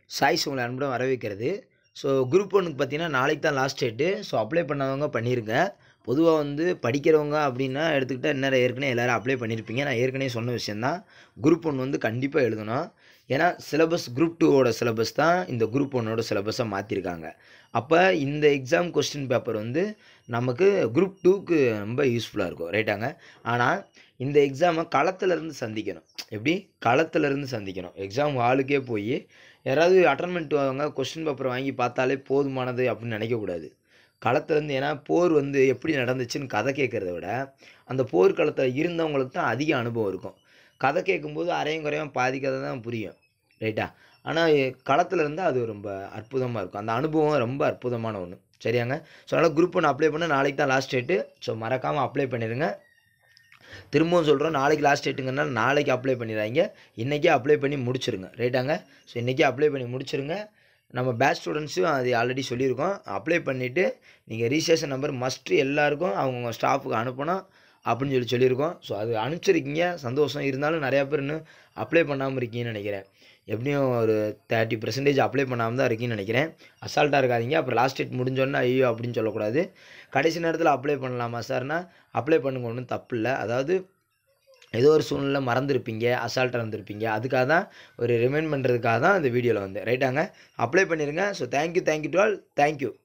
choice உங்களை அன்புடன் வரவேற்கிறது ஸோ குரூப் ஒன்றுக்கு பார்த்தீங்கன்னா நாளைக்கு தான் லாஸ்ட் டேட்டு ஸோ அப்ளை பண்ணாதவங்க பண்ணிருங்க பொதுவாக வந்து படிக்கிறவங்க அப்படின்னா எடுத்துக்கிட்டால் என்ன ஏற்கனவே எல்லோரும் அப்ளை பண்ணியிருப்பீங்க நான் ஏற்கனவே சொன்ன விஷயந்தான் குரூப் ஒன் வந்து கண்டிப்பாக எழுதணும் ஏன்னா சிலபஸ் குரூப் டூவோட சிலபஸ் தான் இந்த குரூப் ஒன்னோட சிலபஸை மாற்றிருக்காங்க அப்போ இந்த எக்ஸாம் கொஸ்டின் பேப்பர் வந்து நமக்கு குரூப் டூக்கு ரொம்ப யூஸ்ஃபுல்லாக இருக்கும் ரைட்டாங்க ஆனால் இந்த எக்ஸாமை களத்துலேருந்து சந்திக்கணும் எப்படி களத்துலேருந்து சந்திக்கணும் எக்ஸாம் ஹாலுக்கே போய் யாராவது அட்டன்மெண்ட் வாங்க கொஸ்டின் பேப்பர் வாங்கி பார்த்தாலே போதுமானது அப்படின்னு நினைக்கக்கூடாது களத்துலேருந்து ஏன்னா போர் வந்து எப்படி நடந்துச்சுன்னு கதை கேட்குறத விட அந்த போர் களத்தில் இருந்தவங்களுக்கு தான் அதிக அனுபவம் இருக்கும் கதை கேட்கும்போது அரையும் குறையும் பாதி கதை தான் புரியும் ரைட்டா ஆனால் களத்தில் இருந்தால் அது ரொம்ப அற்புதமாக இருக்கும் அந்த அனுபவம் ரொம்ப அற்புதமான ஒன்று சரியாங்க ஸோ அதனால் குரூப் ஒன்று அப்ளை பண்ண நாளைக்கு தான் லாஸ்ட் டேட்டு ஸோ மறக்காமல் அப்ளை பண்ணிடுங்க திரும்பவும் சொல்கிறோம் நாளைக்கு லாஸ்ட் டேட்டுங்கனால நாளைக்கு அப்ளை பண்ணிடுறாங்க இன்றைக்கே அப்ளை பண்ணி முடிச்சிருங்க ரைட்டாங்க ஸோ இன்றைக்கே அப்ளை பண்ணி முடிச்சிருங்க நம்ம பேட்ச் ஸ்டூடெண்ட்ஸும் அது ஆல்ரெடி சொல்லியிருக்கோம் அப்ளை பண்ணிவிட்டு நீங்கள் ரிஜிஸ்ட்ரேஷன் நம்பர் மஸ்ட்டு எல்லாருக்கும் அவங்கவுங்க ஸ்டாஃபுக்கு அனுப்பணும் அப்படின்னு சொல்லி சொல்லியிருக்கோம் ஸோ அது அனுப்பிச்சிருக்கீங்க சந்தோஷம் இருந்தாலும் நிறையா பேர் இன்னும் அப்ளை பண்ணாமல் இருக்கீங்கன்னு நினைக்கிறேன் எப்படியும் ஒரு தேர்ட்டி பர்சன்டேஜ் அப்ளை பண்ணாமல் தான் இருக்கீங்கன்னு நினைக்கிறேன் அசால்ட்டாக இருக்காதீங்க அப்புறம் லாஸ்ட் டேட் முடிஞ்சோன்னே ஐயோ அப்படின்னு சொல்லக்கூடாது கடைசி நேரத்தில் அப்ளை பண்ணலாமா சார்னா அப்ளை பண்ணுங்க ஒன்றும் தப்பு இல்லை அதாவது ஏதோ ஒரு சூழ்நிலை மறந்துருப்பீங்க அசால்ட்டாக இருந்திருப்பீங்க அதுக்காக தான் ஒரு ரிமைண்ட் பண்ணுறதுக்காக தான் இந்த வீடியோவில் வந்து ரைட்டாங்க அப்ளை பண்ணிடுங்க so thank you thank you to all thank you